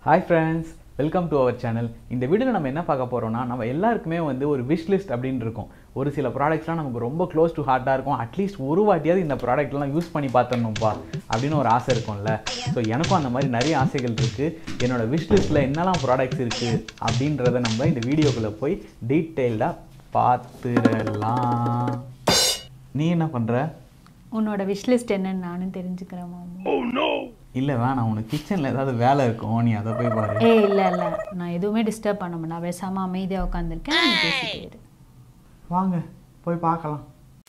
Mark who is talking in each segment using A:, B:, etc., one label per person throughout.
A: Hi friends welcome to our channel இந்த வீடியோவில் நம்ம என்ன பார்க்க போகிறோம்னா நம்ம எல்லாருக்குமே வந்து ஒரு விஷ் லிஸ்ட் அப்படின்னு இருக்கும் ஒரு சில ப்ராடக்ட்ஸ்லாம் நமக்கு ரொம்ப க்ளோஸ் டு ஹார்ட்டாக இருக்கும் அட்லீஸ்ட் ஒரு வாட்டியாவது இந்த ப்ராடக்ட்லாம் யூஸ் பண்ணி பார்த்துடணும்ப்பா அப்படின்னு ஒரு ஆசை இருக்கும்ல ஸோ எனக்கும் அந்த மாதிரி நிறைய ஆசைகள் இருக்குது என்னோட விஷ் லிஸ்ட்டில் என்னெல்லாம் ப்ராடக்ட்ஸ் இருக்குது அப்படின்றத நம்ம இந்த வீடியோக்குள்ளே போய் டீட்டெயில்டாக பார்த்துடலாம் நீ என்ன பண்ணுற
B: உன்னோட விஷ்லிஸ்ட் என்னன்னு நானும் தெரிஞ்சுக்கிறேன் மாமா
A: இல்லை வேணாம் உனக்கு கிச்சனில் ஏதாவது வேலை இருக்கும் நீ அதை போய் பாரு
B: ஏய் இல்லை இல்லை நான் எதுவுமே டிஸ்டர்ப் பண்ண மாட்டேன் பேசாமல் அமைதியாக உட்காந்துருக்கேன் நீ பேசிட்டே இரு
A: வாங்க போய் பார்க்கலாம்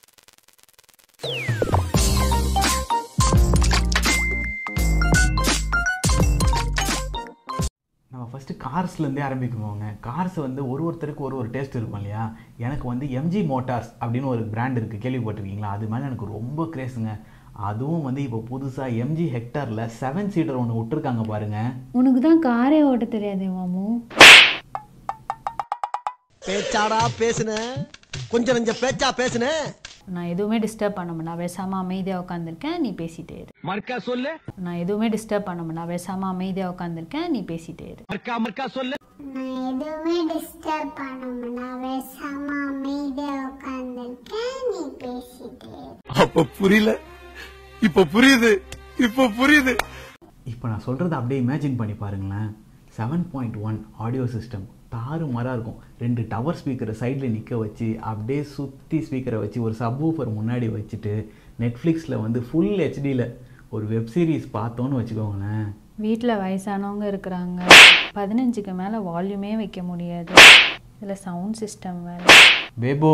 A: நம்ம ஃபஸ்ட்டு கார்ஸ்லேருந்தே ஆரம்பிக்குவோங்க கார்ஸ் வந்து ஒரு ஒருத்தருக்கு ஒரு ஒரு டேஸ்ட் இருக்கும் இல்லையா எனக்கு வந்து எம்ஜி மோட்டார்ஸ் அப்படின்னு ஒரு பிராண்ட் இருக்குது கேள்விப்பட்டிருக்கீங்களா அது மேலே எனக்கு ரொம்ப கிரேஸுங்க அதுவும் வந்து இப்போ புதுசாக எம்ஜி ஹெக்டாரில் செவன் சீட்டர் ஒன்று விட்டுருக்காங்க பாருங்கள்
B: உனக்கு தான் காரே ஓட்ட தெரியாதே மாமு
C: பேச்சாடா பேசுன கொஞ்சம் நெஞ்ச பேச்சா பேசுன
B: நான் எதுவுமே டிஸ்டர்ப் பண்ண மாட்டேன் பேசாமல் அமைதியாக உட்காந்துருக்கேன் நீ பேசிட்டே இரு
C: மர்க்கா சொல்லு
B: நான் எதுவுமே டிஸ்டர்ப் பண்ண மாட்டேன் பேசாமல் அமைதியாக உட்காந்துருக்கேன் நீ பேசிட்டே இரு
C: மர்க்கா மர்க்கா சொல்லு
D: நான் எதுவுமே டிஸ்டர்ப் பண்ண நான் பேசாம அமைதியா உட்காந்துருக்கேன் நீ பேசிட்டே இரு.
E: அப்ப புரியல இப்ப புரியுது இப்ப புரியுது
A: இப்போ நான் சொல்கிறத அப்படியே இமேஜின் பண்ணி பாருங்களேன் seven point one audio system தாறு மரம் இருக்கும் ரெண்டு டவர் ஸ்பீக்கரை சைடில் நிற்க வச்சு அப்படியே சுற்றி ஸ்பீக்கரை வச்சு ஒரு சப்வூஃபர் முன்னாடி வச்சுட்டு நெட்ஃப்ளிக்ஸில் வந்து ஃபுல் ஹெச்டியில் ஒரு வெப் சீரிஸ் பார்த்தோன்னு வச்சுக்கோங்களேன்
B: வீட்டில் வயசானவங்க இருக்கிறாங்க பதினஞ்சுக்கு மேலே வால்யூமே வைக்க முடியாது இதில் சவுண்ட் சிஸ்டம் வேறு
A: பேபோ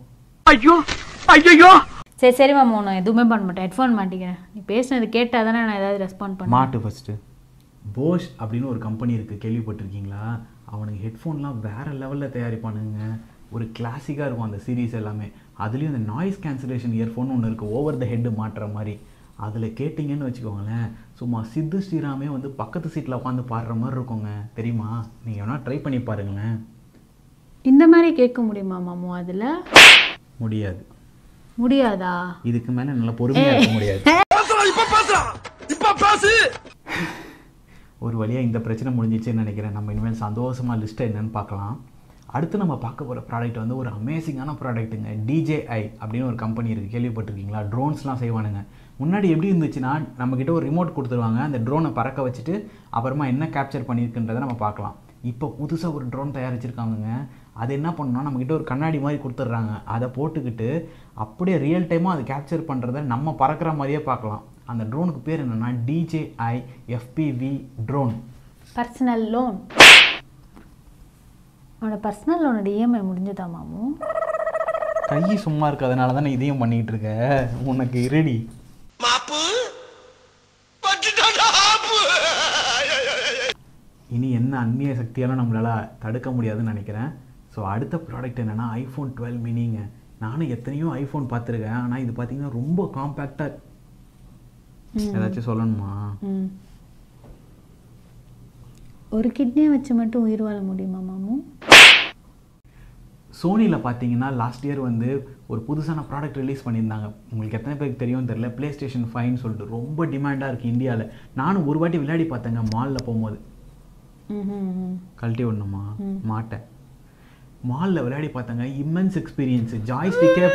B: சரி சரி மாமா நான் எதுவுமே பண்ண மாட்டேன் ஹெட்ஃபோன் மாட்டிக்கிறேன் நீ பேசுனது கேட்டால் தானே நான் ஏதாவது ரெஸ்பாண்ட் பண்ணேன்
A: மாட்டு ஃபஸ்ட்டு போஷ் அப்படின்னு ஒரு கம்பெனி இருக்குது கேள்விப்பட்டிருக்கீங்களா அவனுக்கு ஹெட்ஃபோன்லாம் வேறு லெவலில் தயாரிப்பானுங்க ஒரு கிளாசிக்காக இருக்கும் அந்த சீரீஸ் எல்லாமே அதுலேயும் அந்த நாய்ஸ் கேன்சலேஷன் இயர்ஃபோன் ஒன்று இருக்குது ஓவர் த ஹெட்டு மாட்டுற மாதிரி அதில் கேட்டிங்கன்னு வச்சுக்கோங்களேன் சும்மா சித்து ஸ்ரீராமே வந்து பக்கத்து சீட்டில் உட்காந்து பாடுற மாதிரி இருக்குங்க தெரியுமா நீங்கள் வேணால் ட்ரை பண்ணி பாருங்களேன்
B: இந்த மாதிரி கேட்க முடியுமா மாமு அதில்
A: முடியாது
B: முடியாதா
A: இதுக்கு மேலே நல்லா பொறுமையாக இருக்க முடியாது
E: இப்ப பேசுறான் இப்ப பேசு
A: ஒரு வழியாக இந்த பிரச்சனை முடிஞ்சிச்சுன்னு நினைக்கிறேன் நம்ம இனிமேல் சந்தோஷமாக லிஸ்ட்டை என்னன்னு பார்க்கலாம் அடுத்து நம்ம பார்க்க போகிற ப்ராடக்ட் வந்து ஒரு அமேசிங்கான ப்ராடக்ட்டுங்க டிஜேஐ அப்படின்னு ஒரு கம்பெனி இருக்குது கேள்விப்பட்டிருக்கீங்களா ட்ரோன்ஸ்லாம் செய்வானுங்க முன்னாடி எப்படி இருந்துச்சுன்னா நம்மக்கிட்ட ஒரு ரிமோட் கொடுத்துருவாங்க அந்த ட்ரோனை பறக்க வச்சுட்டு அப்புறமா என்ன கேப்சர் பண்ணியிருக்குன்றதை நம்ம பார்க்கலாம் இப்போ புதுசாக ஒரு ட்ரோன் தயாரிச்சிருக்காங்கங்க அது என்ன பண்ணணும்னா நம்மக்கிட்ட ஒரு கண்ணாடி மாதிரி கொடுத்துட்றாங்க அதை போட்டுக்கிட்டு அப்படியே ரியல் டைமாக அதை கேப்சர் பண்ணுறத நம்ம பறக்கிற மாதிரியே பார்க்கலாம் அந்த ட்ரோனுக்கு பேர் என்னென்னா DJI FPV drone
B: personal loan அவனோட பர்சனல் லோனோட இஎம்ஐ முடிஞ்சதா மாமு
A: கை சும்மா இருக்கிறதுனால தானே இதையும் பண்ணிக்கிட்டு இருக்க உனக்கு இருடி
E: மாப்பு பட்டுட்டாடா ஆப்பு
A: இனி என்ன அந்நிய சக்தியெல்லாம் நம்மளால் தடுக்க முடியாதுன்னு நினைக்கிறேன் ஸோ அடுத்த ப்ராடக்ட் என்னென்னா ஐஃபோன் டுவெல் மினிங்க நானும் எத்தனையோ ஐஃபோன் பார்த்துருக்கேன் ஆனால் இது பார்த்தீங்கன்னா ரொம்ப காம்பேக்டாக ஏதாச்சும் சொல்லணுமா
B: ம் ஒரு கிட்னியை வச்சு மட்டும் உயிர் வாழ முடியுமா மாமு
A: சோனியில் பார்த்தீங்கன்னா லாஸ்ட் இயர் வந்து ஒரு புதுசான ப்ராடக்ட் ரிலீஸ் பண்ணியிருந்தாங்க உங்களுக்கு எத்தனை பேருக்கு தெரியும் தெரியல ப்ளே ஸ்டேஷன் ஃபைன்னு சொல்லிட்டு ரொம்ப டிமாண்டாக இருக்குது இந்தியாவில் நானும் ஒரு வாட்டி விளையாடி பார்த்தேங்க மாலில் போகும்போது
B: ம் ம் ம்
A: கழட்டி விடணுமா மாட்டேன் மாலில் விளையாடி பார்த்தேங்க இம்மென்ஸ் எக்ஸ்பீரியன்ஸ் ஜாய்ஸ்டிக்கே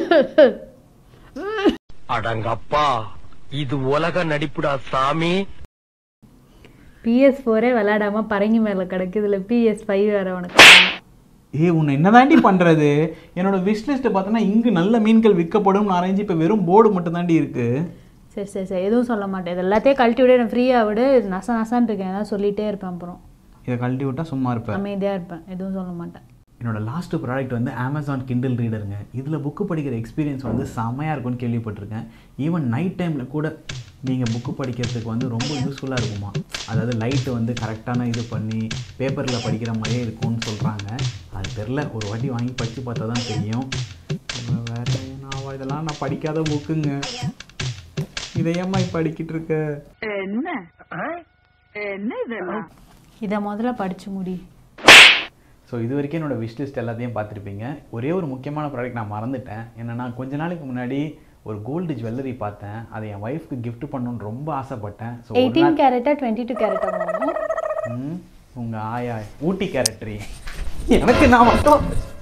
C: அடங்கப்பா இது உலக நடிப்புடா சாமி
B: பிஎஸ் ஃபோரே விளையாடாம பரங்கி மேலே கிடக்குதுல பிஎஸ் ஃபைவ் வேற உனக்கு
A: ஏ உன்னை என்னதாண்டி பண்ணுறது என்னோட விஷ் லிஸ்ட்டை பார்த்தோன்னா இங்கு நல்ல மீன்கள் விற்கப்படும் அரைஞ்சு இப்போ வெறும் போர்டு மட்டும் தாண்டி இருக்குது
B: சரி சரி சரி எதுவும் சொல்ல மாட்டேன் இது எல்லாத்தையும் கழட்டி விட நான் ஃப்ரீயாக விடு நச நசான்னு இருக்கேன் ஏதாவது சொல்லிகிட்டே இருப்பேன் அப்புறம்
A: இதை கழட்டி விட்டால் சும்மா இருப்பேன்
B: அமைதியாக இருப்பேன் எதுவும் சொல்ல மாட்டேன்
A: என்னோட லாஸ்ட் ப்ராடக்ட் வந்து அமேசான் கிண்டில் ரீடருங்க இதில் புக்கு படிக்கிற எக்ஸ்பீரியன்ஸ் வந்து செமையாக இருக்கும்னு கேள்விப்பட்டிருக்கேன் ஈவன் நைட் டைமில் கூட நீங்கள் புக்கு படிக்கிறதுக்கு வந்து ரொம்ப யூஸ்ஃபுல்லாக இருக்குமா அதாவது லைட்டு வந்து கரெக்டான இது பண்ணி பேப்பரில் படிக்கிற மாதிரியே இருக்கும்னு சொல்கிறாங்க அது தெரில ஒரு வாட்டி வாங்கி படித்து பார்த்தா தான் தெரியும் வேறு நான் இதெல்லாம் நான் படிக்காத புக்குங்க இதையம்மா இப்போ படிக்கிட்டு இருக்க
B: இதை முதல்ல படிச்சு முடி
A: ஸோ இது வரைக்கும் என்னோட விஷ் லிஸ்ட் எல்லாத்தையும் பார்த்துருப்பீங்க ஒரே ஒரு முக்கியமான ப்ராடக்ட் நான் மறந்துட்டேன் என்னன்னா கொஞ்ச நாளைக்கு முன்னாடி ஒரு கோல்டு ஜுவல்லரி பார்த்தேன் அதை என் ஒய்ஃப்க்கு gift பண்ணணும்னு ரொம்ப ஆசைப்பட்டேன் ஸோ
B: எயிட்டீன் கேரட்டா டுவெண்ட்டி டூ கேரட்டா மாமு
A: ம் உங்கள் ஆயா ஊட்டி கேரக்டர் எனக்கு நான் மட்டும்